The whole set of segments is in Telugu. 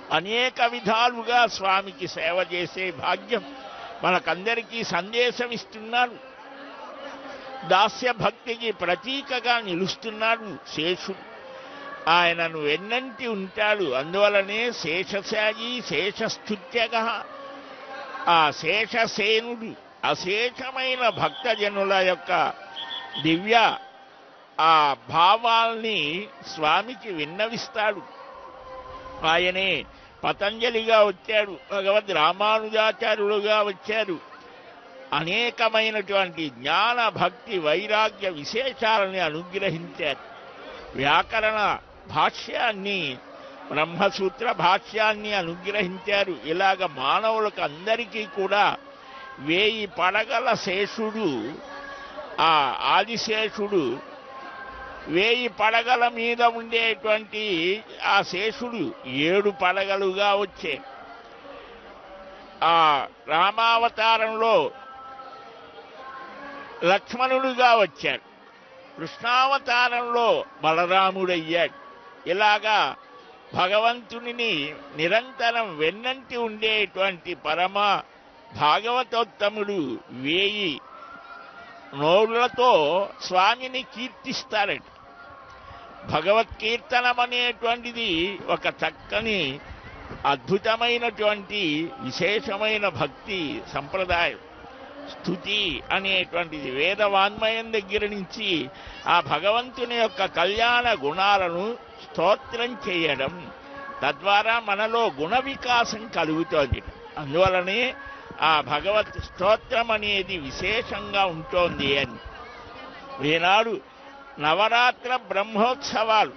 అనేక విధాలుగా స్వామికి సేవ చేసే భాగ్యం మనకందరికీ సందేశం ఇస్తున్నాడు దాస్య భక్తికి ప్రతీకగా నిలుస్తున్నాడు శేషుడు ఆయనను వెన్నంటి ఉంటాడు అందువలనే శేషశాయి శేషస్థుత్యగ ఆ శేషసేనుడు అశేషమైన భక్తజనుల యొక్క దివ్య ఆ భావాల్ని స్వామికి విన్నవిస్తాడు ఆయనే పతంజలిగా వచ్చాడు భగవద్ రామానుజాచార్యులుగా వచ్చారు అనేకమైనటువంటి జ్ఞాన భక్తి వైరాగ్య విశేషాలని అనుగ్రహించారు వ్యాకరణ భాష్యాన్ని బ్రహ్మసూత్ర భాష్యాన్ని అనుగ్రహించారు ఇలాగ మానవులకు అందరికీ కూడా వేయి పడగల శేషుడు ఆ ఆదిశేషుడు వేయి పడగల మీద ఉండేటువంటి ఆ శేషుడు ఏడు పడగలుగా వచ్చే ఆ రామావతారంలో లక్ష్మణుడుగా వచ్చాడు కృష్ణావతారంలో బలరాముడయ్యాడు ఇలాగా భగవంతునిని నిరంతరం వెన్నంటి ఉండేటువంటి పరమ భాగవతోత్తముడు వేయి నోళ్లతో స్వామిని కీర్తిస్తారట భగవత్కీర్తనం అనేటువంటిది ఒక చక్కని అద్భుతమైనటువంటి విశేషమైన భక్తి సంప్రదాయం స్థుతి అనేటువంటిది వేదవాన్మయం దగ్గర నుంచి ఆ భగవంతుని యొక్క కళ్యాణ గుణాలను స్తోత్రం చేయడం తద్వారా మనలో గుణ వికాసం కలుగుతోంది అందువలనే ఆ భగవత్ స్తోత్రం అనేది విశేషంగా ఉంటోంది అని ఈనాడు నవరాత్ర బ్రహ్మోత్సవాలు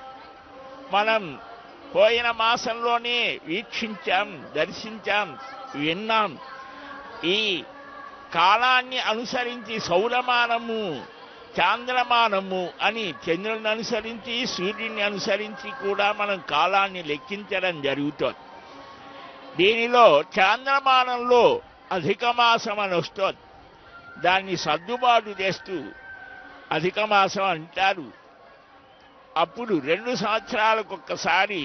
మనం పోయిన మాసంలోనే వీక్షించాం దర్శించాం విన్నాం ఈ కాలాన్ని అనుసరించి సౌరమానము చాంద్రమానము అని చంద్రుని అనుసరించి సూర్యుని అనుసరించి కూడా మనం కాలాన్ని లెక్కించడం జరుగుతోంది దీనిలో చాంద్రమానంలో అధిక మాసం అని వస్తోంది దాన్ని సర్దుబాటు చేస్తూ అధిక మాసం అంటారు అప్పుడు రెండు సంవత్సరాలకు ఒక్కసారి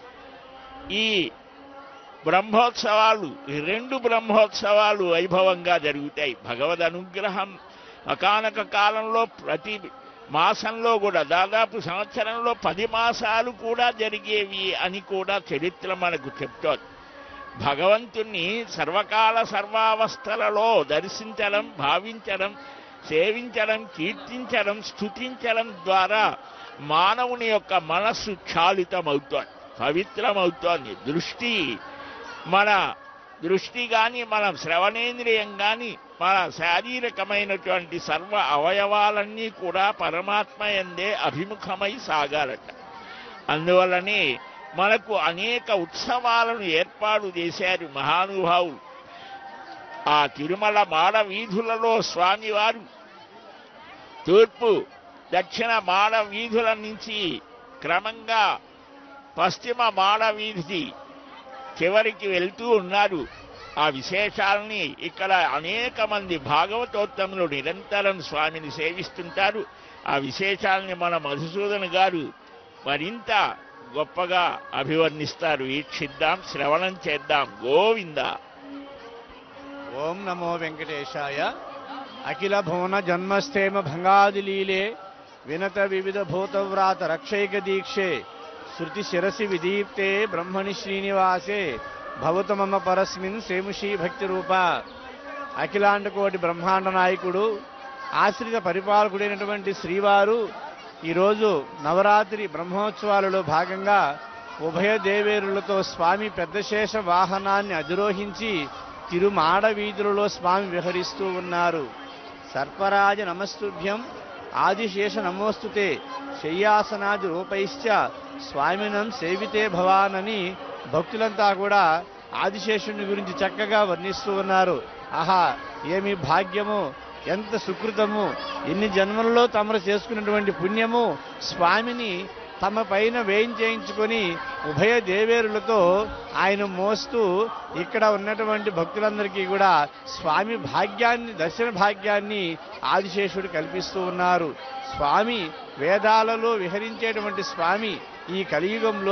ఈ బ్రహ్మోత్సవాలు ఈ రెండు బ్రహ్మోత్సవాలు వైభవంగా జరుగుతాయి భగవద్ అనుగ్రహం అకానక కాలంలో ప్రతి మాసంలో కూడా దాదాపు సంవత్సరంలో పది మాసాలు కూడా జరిగేవి అని కూడా చరిత్ర మనకు చెప్తోంది భగవంతుణ్ణి సర్వకాల సర్వావస్థలలో దర్శించడం భావించడం సేవించడం కీర్తించడం స్థుతించడం ద్వారా మానవుని యొక్క మనస్సు క్షాళితమవుతోంది పవిత్రమవుతోంది దృష్టి మన దృష్టి కానీ మన శ్రవణేంద్రియం కానీ మన శారీరకమైనటువంటి సర్వ అవయవాలన్నీ కూడా పరమాత్మ ఎందే అభిముఖమై సాగాలట అందువల్లనే మనకు అనేక ఉత్సవాలను ఏర్పాటు చేశారు మహానుభావులు ఆ తిరుమల మాడ వీధులలో స్వామివారు తూర్పు దక్షిణ మాడ వీధుల నుంచి క్రమంగా పశ్చిమ మాడ వీధి చివరికి వెళ్తూ ఉన్నారు ఆ విశేషాలని ఇక్కడ అనేక మంది భాగవతోత్తములు నిరంతరం స్వామిని సేవిస్తుంటారు ఆ విశేషాలని మన మధుసూదన్ గారు మరింత గొప్పగా అభివర్ణిస్తారు వీక్షిద్దాం శ్రవణం చేద్దాం గోవింద ఓం నమో వెంకటేశాయ అఖిల భువన జన్మస్థేమ భంగాదిలీలే వినత వివిధ భూతవ్రాత రక్షైక దీక్షే శృతి శిరసి విదీప్తే బ్రహ్మణి శ్రీనివాసే భవతు మమ పరస్మిన్ సేముషీ భక్తి రూప అఖిలాండ కోటి బ్రహ్మాండ నాయకుడు ఆశ్రిత పరిపాలకుడైనటువంటి శ్రీవారు ఈరోజు నవరాత్రి బ్రహ్మోత్సవాలలో భాగంగా ఉభయ దేవేరులతో స్వామి పెద్దశేష వాహనాన్ని అధిరోహించి తిరుమాడ వీధులలో స్వామి విహరిస్తూ ఉన్నారు సర్పరాజ నమస్తుభ్యం ఆదిశేష నమోస్తుతే శయ్యాసనాది రూపైశ్చ స్వామినం సేవితే భవానని భక్తులంతా కూడా ఆదిశేషుని గురించి చక్కగా వర్ణిస్తూ ఉన్నారు ఆహా ఏమి భాగ్యము ఎంత సుకృతము ఎన్ని జన్మలలో తమరు చేసుకున్నటువంటి పుణ్యము స్వామిని తమ పైన వేయించేయించుకొని ఉభయ దేవేరులతో ఆయన మోస్తూ ఇక్కడ ఉన్నటువంటి భక్తులందరికీ కూడా స్వామి భాగ్యాన్ని దర్శన భాగ్యాన్ని ఆదిశేషుడు కల్పిస్తూ ఉన్నారు స్వామి వేదాలలో విహరించేటువంటి స్వామి ఈ కలియుగంలో